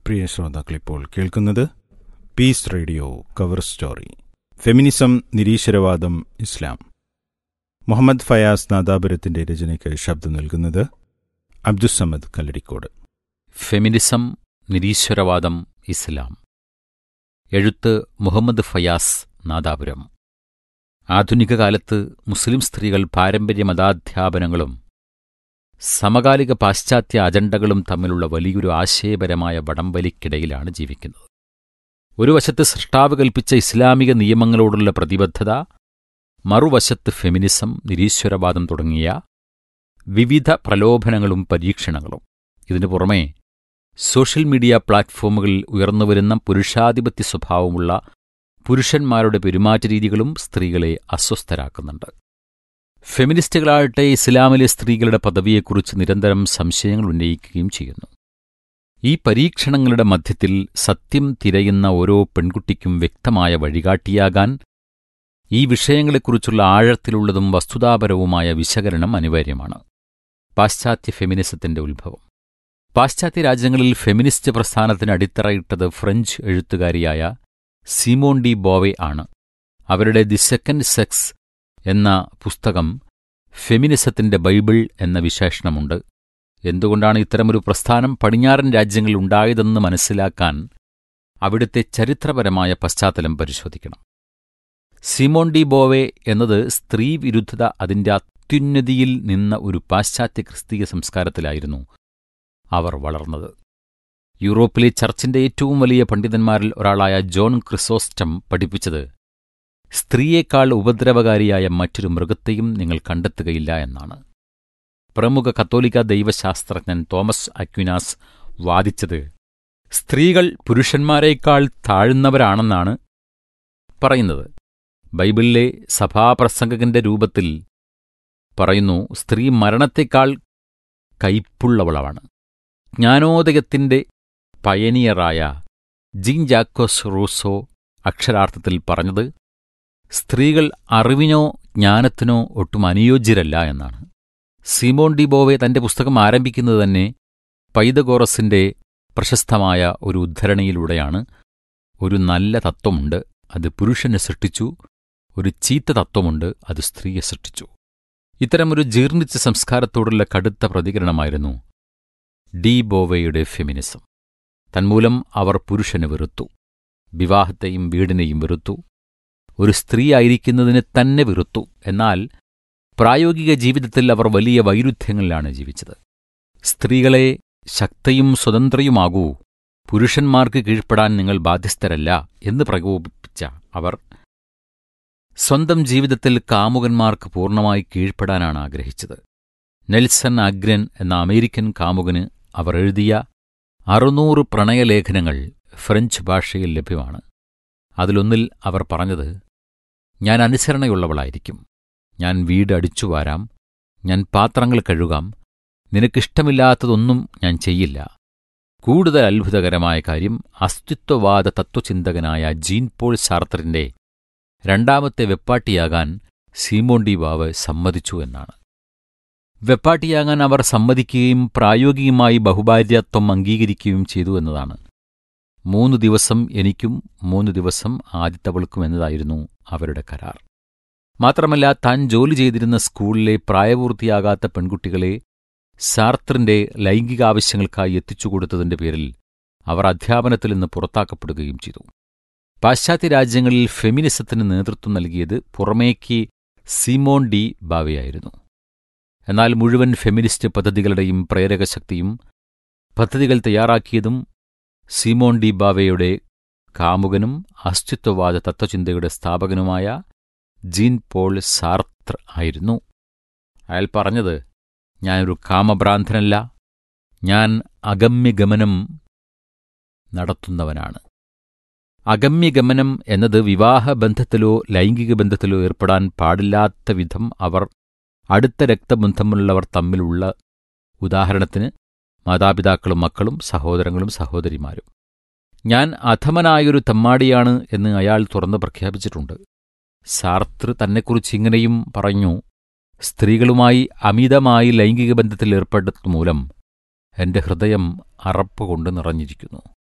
പ്രിയ ശ്രോതാക്കളിപ്പോൾ കേൾക്കുന്നത് peace radio cover story feminism നിരീശ്വരവാദം ഇസ്ലാം മുഹമ്മദ് ഫയാസ് നാദാപുരത്തിന്റെ രചനയ്ക്ക് ശബ്ദം നൽകുന്നത് അബ്ദുസമദ് കല്ലടിക്കോട് ഫെമിനിസം നിരീശ്വരവാദം ഇസ്ലാം എഴുത്ത് മുഹമ്മദ് ഫയാസ് നാദാപുരം ആധുനിക കാലത്ത് മുസ്ലിം സ്ത്രീകൾ പാരമ്പര്യ മതാധ്യാപനങ്ങളും സമകാലിക പാശ്ചാത്യ അജണ്ടകളും തമ്മിലുള്ള വലിയൊരു ആശയപരമായ വടംവലിക്കിടയിലാണ് ജീവിക്കുന്നത് ഒരു വശത്ത് സൃഷ്ടാവ് കൽപ്പിച്ച ഇസ്ലാമിക നിയമങ്ങളോടുള്ള പ്രതിബദ്ധത മറുവശത്ത് ഫെമിനിസം നിരീശ്വരവാദം തുടങ്ങിയ വിവിധ പ്രലോഭനങ്ങളും പരീക്ഷണങ്ങളും ഇതിനു പുറമെ സോഷ്യൽ മീഡിയ പ്ലാറ്റ്ഫോമുകളിൽ ഉയർന്നുവരുന്ന പുരുഷാധിപത്യ സ്വഭാവമുള്ള പുരുഷന്മാരുടെ പെരുമാറ്റരീതികളും സ്ത്രീകളെ അസ്വസ്ഥരാക്കുന്നുണ്ട് ഫെമിനിസ്റ്റുകളാകട്ടെ ഇസ്ലാമിലെ സ്ത്രീകളുടെ പദവിയെക്കുറിച്ച് നിരന്തരം സംശയങ്ങൾ ഉന്നയിക്കുകയും ചെയ്യുന്നു ഈ പരീക്ഷണങ്ങളുടെ മധ്യത്തിൽ സത്യം തിരയുന്ന ഓരോ പെൺകുട്ടിക്കും വ്യക്തമായ വഴികാട്ടിയാകാൻ ഈ വിഷയങ്ങളെക്കുറിച്ചുള്ള ആഴത്തിലുള്ളതും വസ്തുതാപരവുമായ വിശകലനം അനിവാര്യമാണ് പാശ്ചാത്യ ഫെമിനിസത്തിന്റെ ഉത്ഭവം പാശ്ചാത്യ രാജ്യങ്ങളിൽ ഫെമിനിസ്റ്റ് പ്രസ്ഥാനത്തിന് അടിത്തറയിട്ടത് ഫ്രഞ്ച് എഴുത്തുകാരിയായ സിമോൺ ഡി ബോവെ ആണ് അവരുടെ ദി സെക്കൻഡ് സെക്സ് എന്ന പുസ്തകം ഫെമിനിസത്തിന്റെ ബൈബിൾ എന്ന വിശേഷണമുണ്ട് എന്തുകൊണ്ടാണ് ഇത്തരമൊരു പ്രസ്ഥാനം പടിഞ്ഞാറൻ രാജ്യങ്ങളിൽ ഉണ്ടായതെന്ന് മനസ്സിലാക്കാൻ അവിടുത്തെ ചരിത്രപരമായ പശ്ചാത്തലം പരിശോധിക്കണം സിമോൺ ഡി ബോവെ എന്നത് സ്ത്രീ വിരുദ്ധത അതിന്റെ അത്യുന്നതിയിൽ നിന്ന ഒരു പാശ്ചാത്യ ക്രിസ്തീയ സംസ്കാരത്തിലായിരുന്നു അവർ വളർന്നത് യൂറോപ്പിലെ ചർച്ചിന്റെ ഏറ്റവും വലിയ പണ്ഡിതന്മാരിൽ ഒരാളായ ജോൺ ക്രിസോസ്റ്റം പഠിപ്പിച്ചത് സ്ത്രീയേക്കാൾ ഉപദ്രവകാരിയായ മറ്റൊരു മൃഗത്തെയും നിങ്ങൾ കണ്ടെത്തുകയില്ല എന്നാണ് പ്രമുഖ കത്തോലിക്ക ദൈവശാസ്ത്രജ്ഞൻ തോമസ് അക്വിനാസ് വാദിച്ചത് സ്ത്രീകൾ പുരുഷന്മാരേക്കാൾ താഴ്ന്നവരാണെന്നാണ് പറയുന്നത് ബൈബിളിലെ സഭാപ്രസംഗകന്റെ രൂപത്തിൽ പറയുന്നു സ്ത്രീ മരണത്തെക്കാൾ കൈപ്പുള്ളവളാണ് ജ്ഞാനോദയത്തിന്റെ പയനിയറായ ജീൻ ജാക്കോസ് റൂസോ അക്ഷരാർത്ഥത്തിൽ പറഞ്ഞത് സ്ത്രീകൾ അറിവിനോ ജ്ഞാനത്തിനോ ഒട്ടും അനുയോജ്യരല്ല എന്നാണ് സിമോൺ ഡി ബോവെ തന്റെ പുസ്തകം ആരംഭിക്കുന്നത് തന്നെ പൈതഗോറസിന്റെ പ്രശസ്തമായ ഒരു ഉദ്ധരണിയിലൂടെയാണ് ഒരു നല്ല തത്വമുണ്ട് അത് പുരുഷനെ സൃഷ്ടിച്ചു ഒരു ചീത്ത തത്വമുണ്ട് അത് സ്ത്രീയെ സൃഷ്ടിച്ചു ഇത്തരമൊരു ജീർണിച്ച സംസ്കാരത്തോടുള്ള കടുത്ത പ്രതികരണമായിരുന്നു ഡി ബോവയുടെ ഫെമിനിസം തന്മൂലം അവർ പുരുഷനെ വെറുത്തു വിവാഹത്തെയും വീടിനെയും വെറുത്തു ഒരു സ്ത്രീ ആയിരിക്കുന്നതിന് തന്നെ വെറുത്തു എന്നാൽ പ്രായോഗിക ജീവിതത്തിൽ അവർ വലിയ വൈരുദ്ധ്യങ്ങളിലാണ് ജീവിച്ചത് സ്ത്രീകളെ ശക്തയും സ്വതന്ത്രയുമാകൂ പുരുഷന്മാർക്ക് കീഴ്പ്പെടാൻ നിങ്ങൾ ബാധ്യസ്ഥരല്ല എന്ന് പ്രകോപിപ്പിച്ച അവർ സ്വന്തം ജീവിതത്തിൽ കാമുകന്മാർക്ക് പൂർണ്ണമായി കീഴ്പ്പെടാനാണ് ആഗ്രഹിച്ചത് നെൽസൺ അഗ്രൻ എന്ന അമേരിക്കൻ കാമുകന് അവർ എഴുതിയ അറുന്നൂറ് പ്രണയലേഖനങ്ങൾ ഫ്രഞ്ച് ഭാഷയിൽ ലഭ്യമാണ് അതിലൊന്നിൽ അവർ പറഞ്ഞത് ഞാൻ അനുസരണയുള്ളവളായിരിക്കും ഞാൻ വീട് അടിച്ചുവാരാം ഞാൻ പാത്രങ്ങൾ കഴുകാം നിനക്കിഷ്ടമില്ലാത്തതൊന്നും ഞാൻ ചെയ്യില്ല കൂടുതൽ അത്ഭുതകരമായ കാര്യം അസ്തിത്വവാദ തത്വചിന്തകനായ ജീൻ പോൾ സാർത്തറിന്റെ രണ്ടാമത്തെ വെപ്പാട്ടിയാകാൻ സീമോൺ ഡി വാവ് സമ്മതിച്ചു എന്നാണ് വെപ്പാട്ടിയാകാൻ അവർ സമ്മതിക്കുകയും പ്രായോഗികമായി ബഹുഭാര്യത്വം അംഗീകരിക്കുകയും ചെയ്തു എന്നതാണ് മൂന്ന് ദിവസം എനിക്കും മൂന്ന് ദിവസം ആദിത്തവൾക്കും എന്നതായിരുന്നു അവരുടെ കരാർ മാത്രമല്ല താൻ ജോലി ചെയ്തിരുന്ന സ്കൂളിലെ പ്രായപൂർത്തിയാകാത്ത പെൺകുട്ടികളെ സാർത്രന്റെ ലൈംഗികാവശ്യങ്ങൾക്കായി എത്തിച്ചുകൊടുത്തതിന്റെ പേരിൽ അവർ അധ്യാപനത്തിൽ നിന്ന് പുറത്താക്കപ്പെടുകയും ചെയ്തു പാശ്ചാത്യ രാജ്യങ്ങളിൽ ഫെമിനിസത്തിന് നേതൃത്വം നൽകിയത് പുറമേക്ക് സിമോൺ ഡി ബാവയായിരുന്നു എന്നാൽ മുഴുവൻ ഫെമിനിസ്റ്റ് പദ്ധതികളുടെയും പ്രേരകശക്തിയും പദ്ധതികൾ തയ്യാറാക്കിയതും സിമോൺ ഡി ബാവയുടെ കാമുകനും അസ്തിത്വവാദ തത്വചിന്തയുടെ സ്ഥാപകനുമായ ജീൻ പോൾ സാർത്ര ആയിരുന്നു അയാൾ പറഞ്ഞത് ഞാനൊരു കാമഭ്രാന്തനല്ല ഞാൻ അഗമ്യഗമനം നടത്തുന്നവനാണ് അഗമ്യഗമനം എന്നത് വിവാഹബന്ധത്തിലോ ലൈംഗിക ബന്ധത്തിലോ ഏർപ്പെടാൻ പാടില്ലാത്ത വിധം അവർ അടുത്ത രക്തബന്ധമുള്ളവർ തമ്മിലുള്ള ഉദാഹരണത്തിന് മാതാപിതാക്കളും മക്കളും സഹോദരങ്ങളും സഹോദരിമാരും ഞാൻ അധമനായൊരു തെമ്മാടിയാണ് എന്ന് അയാൾ തുറന്ന് പ്രഖ്യാപിച്ചിട്ടുണ്ട് സാർത്ര തന്നെക്കുറിച്ച് ഇങ്ങനെയും പറഞ്ഞു സ്ത്രീകളുമായി അമിതമായി ലൈംഗിക ബന്ധത്തിൽ ഏർപ്പെടുന്നത് മൂലം എന്റെ ഹൃദയം അറപ്പുകൊണ്ട് നിറഞ്ഞിരിക്കുന്നു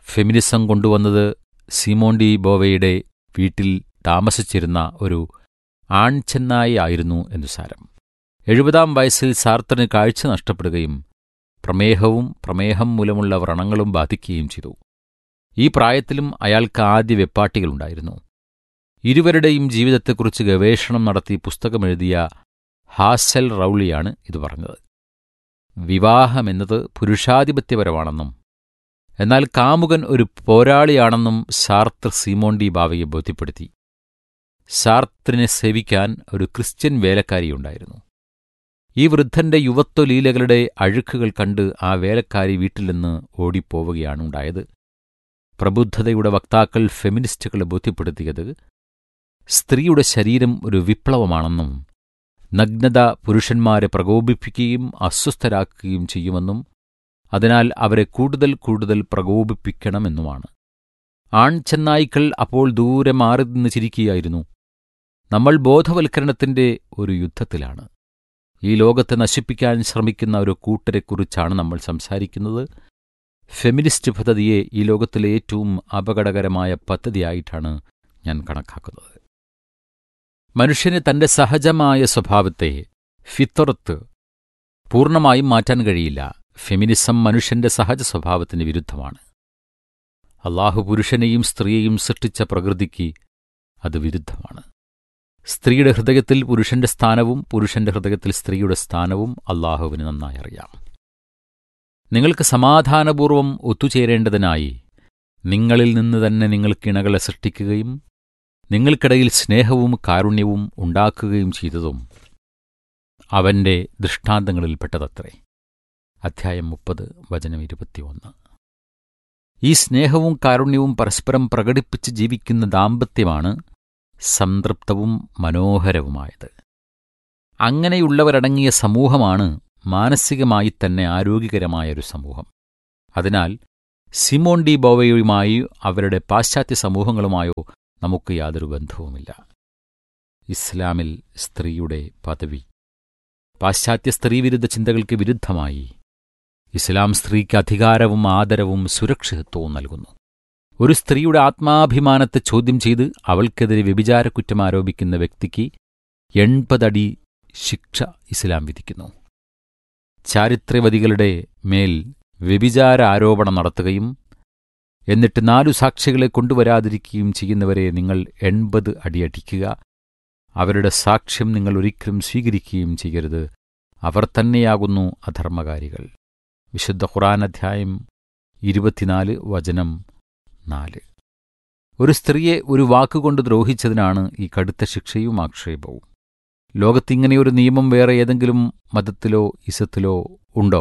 ഫെമിനിസം കൊണ്ടുവന്നത് സിമോണ്ടി ബോവയുടെ വീട്ടിൽ താമസിച്ചിരുന്ന ഒരു ആൺചെന്നായി ആയിരുന്നു എന്നു സാരം എഴുപതാം വയസ്സിൽ സാർത്തറിന് കാഴ്ച നഷ്ടപ്പെടുകയും പ്രമേഹവും പ്രമേഹം മൂലമുള്ള വ്രണങ്ങളും ബാധിക്കുകയും ചെയ്തു ഈ പ്രായത്തിലും അയാൾക്ക് ആദ്യ വെപ്പാട്ടികളുണ്ടായിരുന്നു ഇരുവരുടെയും ജീവിതത്തെക്കുറിച്ച് ഗവേഷണം നടത്തി പുസ്തകമെഴുതിയ ഹാസൽ റൗളിയാണ് ഇത് പറഞ്ഞത് വിവാഹമെന്നത് പുരുഷാധിപത്യപരമാണെന്നും എന്നാൽ കാമുകൻ ഒരു പോരാളിയാണെന്നും സാർത്തർ സീമോണ്ടി ബാവയെ ബോധ്യപ്പെടുത്തി സാർത്തറിനെ സേവിക്കാൻ ഒരു ക്രിസ്ത്യൻ വേലക്കാരിയുണ്ടായിരുന്നു ഈ വൃദ്ധന്റെ യുവത്വ ലീലകളുടെ അഴുക്കുകൾ കണ്ട് ആ വേലക്കാരി വീട്ടിൽ നിന്ന് ഓടിപ്പോവുകയാണ് ഉണ്ടായത് പ്രബുദ്ധതയുടെ വക്താക്കൾ ഫെമിനിസ്റ്റുകളെ ബോധ്യപ്പെടുത്തിയത് സ്ത്രീയുടെ ശരീരം ഒരു വിപ്ലവമാണെന്നും നഗ്നത പുരുഷന്മാരെ പ്രകോപിപ്പിക്കുകയും അസ്വസ്ഥരാക്കുകയും ചെയ്യുമെന്നും അതിനാൽ അവരെ കൂടുതൽ കൂടുതൽ പ്രകോപിപ്പിക്കണമെന്നുമാണ് ആൺചെന്നായ്ക്കൾ അപ്പോൾ ദൂരെ മാറി നിന്ന് ചിരിക്കുകയായിരുന്നു നമ്മൾ ബോധവൽക്കരണത്തിന്റെ ഒരു യുദ്ധത്തിലാണ് ഈ ലോകത്തെ നശിപ്പിക്കാൻ ശ്രമിക്കുന്ന ഒരു കൂട്ടരെക്കുറിച്ചാണ് നമ്മൾ സംസാരിക്കുന്നത് ഫെമിനിസ്റ്റ് പദ്ധതിയെ ഈ ലോകത്തിലെ ഏറ്റവും അപകടകരമായ പദ്ധതിയായിട്ടാണ് ഞാൻ കണക്കാക്കുന്നത് മനുഷ്യന് തന്റെ സഹജമായ സ്വഭാവത്തെ ഫിത്തറത്ത് പൂർണ്ണമായും മാറ്റാൻ കഴിയില്ല ഫെമിനിസം മനുഷ്യന്റെ സഹജ സ്വഭാവത്തിന് വിരുദ്ധമാണ് അള്ളാഹു പുരുഷനെയും സ്ത്രീയെയും സൃഷ്ടിച്ച പ്രകൃതിക്ക് അത് വിരുദ്ധമാണ് സ്ത്രീയുടെ ഹൃദയത്തിൽ പുരുഷന്റെ സ്ഥാനവും പുരുഷന്റെ ഹൃദയത്തിൽ സ്ത്രീയുടെ സ്ഥാനവും അള്ളാഹുവിന് നന്നായി അറിയാം നിങ്ങൾക്ക് സമാധാനപൂർവം ഒത്തുചേരേണ്ടതിനായി നിങ്ങളിൽ നിന്ന് തന്നെ നിങ്ങൾക്ക് ഇണകളെ സൃഷ്ടിക്കുകയും നിങ്ങൾക്കിടയിൽ സ്നേഹവും കാരുണ്യവും ഉണ്ടാക്കുകയും ചെയ്തതും അവന്റെ ദൃഷ്ടാന്തങ്ങളിൽപ്പെട്ടതത്രേ അധ്യായം മുപ്പത് വചനം ഇരുപത്തിയൊന്ന് ഈ സ്നേഹവും കാരുണ്യവും പരസ്പരം പ്രകടിപ്പിച്ച് ജീവിക്കുന്ന ദാമ്പത്യമാണ് സംതൃപ്തവും മനോഹരവുമായത് അങ്ങനെയുള്ളവരടങ്ങിയ സമൂഹമാണ് മാനസികമായി തന്നെ ആരോഗ്യകരമായ ഒരു സമൂഹം അതിനാൽ സിമോൺ ഡി ബോവയുമായി അവരുടെ പാശ്ചാത്യ സമൂഹങ്ങളുമായോ നമുക്ക് യാതൊരു ബന്ധവുമില്ല ഇസ്ലാമിൽ സ്ത്രീയുടെ പദവി പാശ്ചാത്യ സ്ത്രീവിരുദ്ധ ചിന്തകൾക്ക് വിരുദ്ധമായി ഇസ്ലാം സ്ത്രീക്ക് അധികാരവും ആദരവും സുരക്ഷിതത്വവും നൽകുന്നു ഒരു സ്ത്രീയുടെ ആത്മാഭിമാനത്തെ ചോദ്യം ചെയ്ത് അവൾക്കെതിരെ വ്യഭിചാരക്കുറ്റം ആരോപിക്കുന്ന വ്യക്തിക്ക് എൺപതടി ശിക്ഷ ഇസ്ലാം വിധിക്കുന്നു ചാരിത്രവതികളുടെ മേൽ വ്യഭിചാര ആരോപണം നടത്തുകയും എന്നിട്ട് നാലു സാക്ഷികളെ കൊണ്ടുവരാതിരിക്കുകയും ചെയ്യുന്നവരെ നിങ്ങൾ എൺപത് അടിയടിക്കുക അവരുടെ സാക്ഷ്യം നിങ്ങൾ ഒരിക്കലും സ്വീകരിക്കുകയും ചെയ്യരുത് അവർ തന്നെയാകുന്നു അധർമ്മകാരികൾ വിശുദ്ധ ഖുറാൻ അധ്യായം ഇരുപത്തിനാല് വചനം നാല് ഒരു സ്ത്രീയെ ഒരു വാക്കുകൊണ്ട് ദ്രോഹിച്ചതിനാണ് ഈ കടുത്ത ശിക്ഷയും ആക്ഷേപവും ലോകത്തിങ്ങനെയൊരു നിയമം വേറെ ഏതെങ്കിലും മതത്തിലോ ഇസത്തിലോ ഉണ്ടോ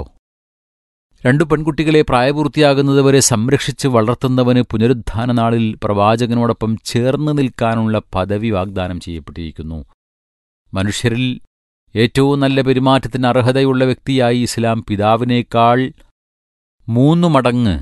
രണ്ടു പെൺകുട്ടികളെ പ്രായപൂർത്തിയാകുന്നതുവരെ സംരക്ഷിച്ച് വളർത്തുന്നവന് പുനരുദ്ധാന നാളിൽ പ്രവാചകനോടൊപ്പം ചേർന്ന് നിൽക്കാനുള്ള പദവി വാഗ്ദാനം ചെയ്യപ്പെട്ടിരിക്കുന്നു മനുഷ്യരിൽ ഏറ്റവും നല്ല പെരുമാറ്റത്തിന് അർഹതയുള്ള വ്യക്തിയായി ഇസ്ലാം പിതാവിനേക്കാൾ മൂന്നു മടങ്ങ്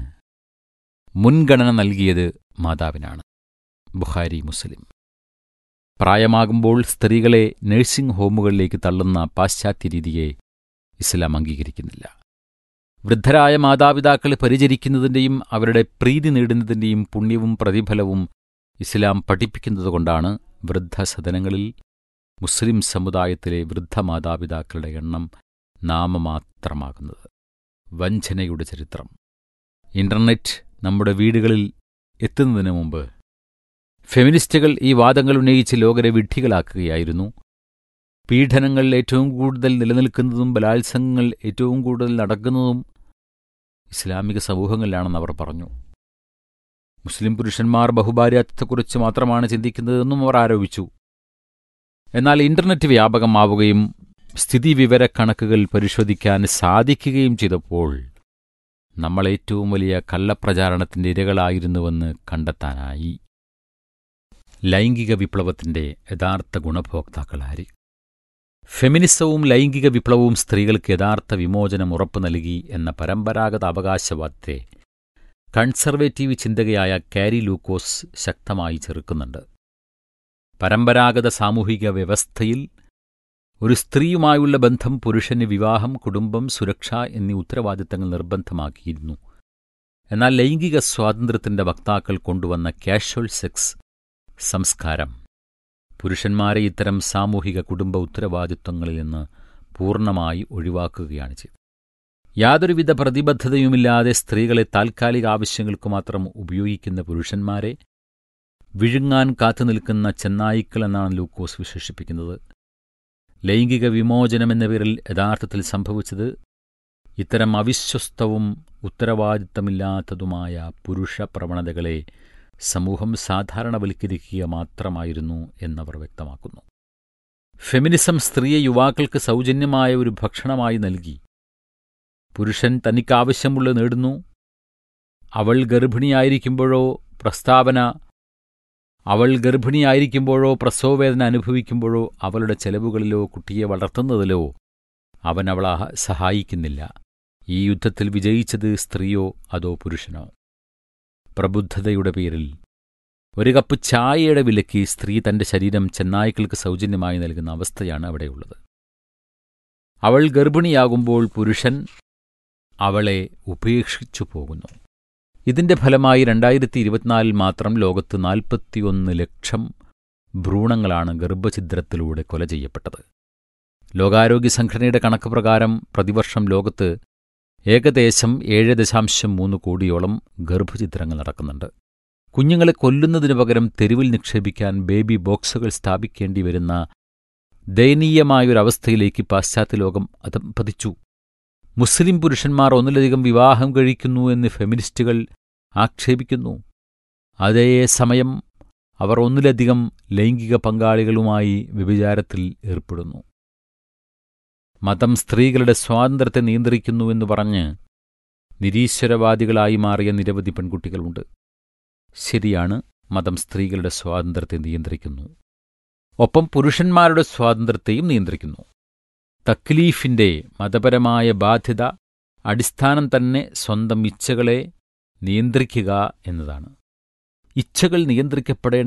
മുൻഗണന നൽകിയത് മാതാവിനാണ് ബുഖാരി മുസ്ലിം പ്രായമാകുമ്പോൾ സ്ത്രീകളെ നഴ്സിംഗ് ഹോമുകളിലേക്ക് തള്ളുന്ന പാശ്ചാത്യ രീതിയെ ഇസ്ലാം അംഗീകരിക്കുന്നില്ല വൃദ്ധരായ മാതാപിതാക്കളെ പരിചരിക്കുന്നതിൻ്റെയും അവരുടെ പ്രീതി നേടുന്നതിൻ്റെയും പുണ്യവും പ്രതിഫലവും ഇസ്ലാം പഠിപ്പിക്കുന്നതുകൊണ്ടാണ് വൃദ്ധസദനങ്ങളിൽ മുസ്ലിം സമുദായത്തിലെ വൃദ്ധ മാതാപിതാക്കളുടെ എണ്ണം നാമമാത്രമാകുന്നത് വഞ്ചനയുടെ ചരിത്രം ഇന്റർനെറ്റ് നമ്മുടെ വീടുകളിൽ എത്തുന്നതിന് മുമ്പ് ഫെമിനിസ്റ്റുകൾ ഈ വാദങ്ങൾ ഉന്നയിച്ച് ലോകരെ വിഡ്ഢികളാക്കുകയായിരുന്നു പീഡനങ്ങൾ ഏറ്റവും കൂടുതൽ നിലനിൽക്കുന്നതും ബലാത്സംഗങ്ങൾ ഏറ്റവും കൂടുതൽ നടക്കുന്നതും ഇസ്ലാമിക സമൂഹങ്ങളിലാണെന്ന് അവർ പറഞ്ഞു മുസ്ലിം പുരുഷന്മാർ ബഹുഭാര്യാത്വത്തെക്കുറിച്ച് മാത്രമാണ് ചിന്തിക്കുന്നതെന്നും അവർ ആരോപിച്ചു എന്നാൽ ഇന്റർനെറ്റ് വ്യാപകമാവുകയും സ്ഥിതിവിവരക്കണക്കുകൾ പരിശോധിക്കാൻ സാധിക്കുകയും ചെയ്തപ്പോൾ നമ്മൾ ഏറ്റവും വലിയ കള്ളപ്രചാരണത്തിന്റെ ഇരകളായിരുന്നുവെന്ന് കണ്ടെത്താനായി ലൈംഗിക വിപ്ലവത്തിന്റെ യഥാർത്ഥ ഗുണഭോക്താക്കളാരി ഫെമിനിസവും ലൈംഗിക വിപ്ലവവും സ്ത്രീകൾക്ക് യഥാർത്ഥ വിമോചനം ഉറപ്പു നൽകി എന്ന പരമ്പരാഗത അവകാശവാദത്തെ കൺസർവേറ്റീവ് ചിന്തകയായ കാരി ലൂക്കോസ് ശക്തമായി ചെറുക്കുന്നുണ്ട് പരമ്പരാഗത സാമൂഹിക വ്യവസ്ഥയിൽ ഒരു സ്ത്രീയുമായുള്ള ബന്ധം പുരുഷന് വിവാഹം കുടുംബം സുരക്ഷ എന്നീ ഉത്തരവാദിത്തങ്ങൾ നിർബന്ധമാക്കിയിരുന്നു എന്നാൽ ലൈംഗിക സ്വാതന്ത്ര്യത്തിന്റെ വക്താക്കൾ കൊണ്ടുവന്ന കാഷ്വൽ സെക്സ് സംസ്കാരം പുരുഷന്മാരെ ഇത്തരം സാമൂഹിക കുടുംബ ഉത്തരവാദിത്വങ്ങളിൽ നിന്ന് പൂർണ്ണമായി ഒഴിവാക്കുകയാണ് ചെയ്തത് യാതൊരുവിധ പ്രതിബദ്ധതയുമില്ലാതെ സ്ത്രീകളെ താൽക്കാലിക ആവശ്യങ്ങൾക്ക് മാത്രം ഉപയോഗിക്കുന്ന പുരുഷന്മാരെ വിഴുങ്ങാൻ കാത്തുനിൽക്കുന്ന ചെന്നായിക്കളെന്നാണ് ലൂക്കോസ് വിശേഷിപ്പിക്കുന്നത് ലൈംഗിക വിമോചനം എന്ന പേരിൽ യഥാർത്ഥത്തിൽ സംഭവിച്ചത് ഇത്തരം അവിശ്വസ്തവും ഉത്തരവാദിത്തമില്ലാത്തതുമായ പുരുഷ പ്രവണതകളെ സമൂഹം സാധാരണവൽക്കരിക്കുക മാത്രമായിരുന്നു എന്നവർ വ്യക്തമാക്കുന്നു ഫെമിനിസം സ്ത്രീയെ യുവാക്കൾക്ക് സൗജന്യമായ ഒരു ഭക്ഷണമായി നൽകി പുരുഷൻ തനിക്കാവശ്യമുള്ളത് നേടുന്നു അവൾ ഗർഭിണിയായിരിക്കുമ്പോഴോ പ്രസ്താവന അവൾ ഗർഭിണിയായിരിക്കുമ്പോഴോ പ്രസവവേദന അനുഭവിക്കുമ്പോഴോ അവളുടെ ചെലവുകളിലോ കുട്ടിയെ വളർത്തുന്നതിലോ അവൻ അവളെ സഹായിക്കുന്നില്ല ഈ യുദ്ധത്തിൽ വിജയിച്ചത് സ്ത്രീയോ അതോ പുരുഷനോ പ്രബുദ്ധതയുടെ പേരിൽ ഒരു കപ്പ് ചായയുടെ വിലയ്ക്ക് സ്ത്രീ തന്റെ ശരീരം ചെന്നായ്ക്കൾക്ക് സൗജന്യമായി നൽകുന്ന അവസ്ഥയാണ് അവിടെയുള്ളത് അവൾ ഗർഭിണിയാകുമ്പോൾ പുരുഷൻ അവളെ ഉപേക്ഷിച്ചു പോകുന്നു ഇതിന്റെ ഫലമായി രണ്ടായിരത്തി ഇരുപത്തിനാലിൽ മാത്രം ലോകത്ത് നാൽപ്പത്തിയൊന്ന് ലക്ഷം ഭ്രൂണങ്ങളാണ് ഗർഭഛിദ്രത്തിലൂടെ കൊല ചെയ്യപ്പെട്ടത് ലോകാരോഗ്യ സംഘടനയുടെ കണക്ക് പ്രകാരം പ്രതിവർഷം ലോകത്ത് ഏകദേശം ഏഴ് ദശാംശം മൂന്ന് കോടിയോളം ഗർഭഛിദ്രങ്ങൾ നടക്കുന്നുണ്ട് കുഞ്ഞുങ്ങളെ കൊല്ലുന്നതിനു പകരം തെരുവിൽ നിക്ഷേപിക്കാൻ ബേബി ബോക്സുകൾ സ്ഥാപിക്കേണ്ടി വരുന്ന ദയനീയമായൊരവസ്ഥയിലേക്ക് പാശ്ചാത്യ ലോകം അതം പതിച്ചു മുസ്ലിം പുരുഷന്മാർ ഒന്നിലധികം വിവാഹം കഴിക്കുന്നു എന്ന് ഫെമിനിസ്റ്റുകൾ ആക്ഷേപിക്കുന്നു അതേസമയം അവർ ഒന്നിലധികം ലൈംഗിക പങ്കാളികളുമായി വ്യഭിചാരത്തിൽ ഏർപ്പെടുന്നു മതം സ്ത്രീകളുടെ സ്വാതന്ത്ര്യത്തെ നിയന്ത്രിക്കുന്നുവെന്ന് പറഞ്ഞ് നിരീശ്വരവാദികളായി മാറിയ നിരവധി പെൺകുട്ടികളുണ്ട് ശരിയാണ് മതം സ്ത്രീകളുടെ സ്വാതന്ത്ര്യത്തെ നിയന്ത്രിക്കുന്നു ഒപ്പം പുരുഷന്മാരുടെ സ്വാതന്ത്ര്യത്തെയും നിയന്ത്രിക്കുന്നു തക്ലീഫിന്റെ മതപരമായ ബാധ്യത അടിസ്ഥാനം തന്നെ സ്വന്തം ഇച്ഛകളെ നിയന്ത്രിക്കുക എന്നതാണ് ഇച്ഛകൾ നിയന്ത്രിക്കപ്പെടേണ്ട